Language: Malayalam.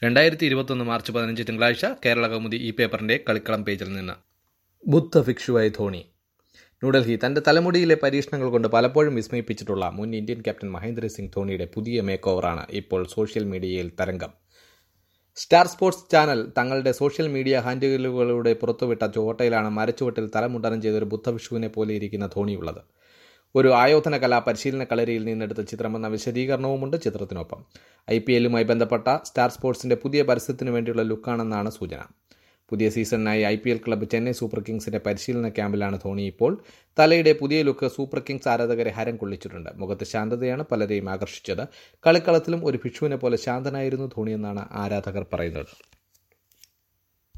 രണ്ടായിരത്തി ഇരുപത്തൊന്ന് മാർച്ച് പതിനഞ്ച് തിങ്കളാഴ്ച കേരള കൗമുദി ഈ പേപ്പറിന്റെ കളിക്കളം പേജിൽ നിന്ന് ബുദ്ധ ഭിക്ഷുവായി ധോണി ന്യൂഡൽഹി തന്റെ തലമുടിയിലെ പരീക്ഷണങ്ങൾ കൊണ്ട് പലപ്പോഴും വിസ്മയിപ്പിച്ചിട്ടുള്ള മുൻ ഇന്ത്യൻ ക്യാപ്റ്റൻ മഹേന്ദ്ര സിംഗ് ധോണിയുടെ പുതിയ മേക്ക് ഓവറാണ് ഇപ്പോൾ സോഷ്യൽ മീഡിയയിൽ തരംഗം സ്റ്റാർ സ്പോർട്സ് ചാനൽ തങ്ങളുടെ സോഷ്യൽ മീഡിയ ഹാൻഡിലുകളിലൂടെ പുറത്തുവിട്ട ചോട്ടയിലാണ് മരച്ചുവട്ടിൽ തലമുണ്ടനം ചെയ്തൊരു ബുദ്ധവിഷുവിനെ പോലെ ഇരിക്കുന്ന ധോണിയുള്ളത് ഒരു ആയോധന കലാ പരിശീലന കളരിയിൽ നിന്നെടുത്ത ചിത്രമെന്ന വിശദീകരണവുമുണ്ട് ചിത്രത്തിനൊപ്പം ഐ പി എല്ലുമായി ബന്ധപ്പെട്ട സ്റ്റാർ സ്പോർട്സിന്റെ പുതിയ പരസ്യത്തിനു വേണ്ടിയുള്ള ലുക്കാണെന്നാണ് സൂചന പുതിയ സീസണിനായി I P L club Chennai super കിങ്സിന്റെ പരിശീലന ക്യാമ്പിലാണ് ധോണി ഇപ്പോൾ തലയുടെ പുതിയ ലുക്ക് സൂപ്പർ കിങ്സ് ആരാധകരെ ഹരം കൊള്ളിച്ചിട്ടുണ്ട് മുഖത്ത് ശാന്തതയാണ് പലരെയും ആകർഷിച്ചത് കളിക്കളത്തിലും ഒരു ഭിക്ഷുവിനെ പോലെ ശാന്തനായിരുന്നു ധോണിയെന്നാണ് ആരാധകർ പറയുന്നത്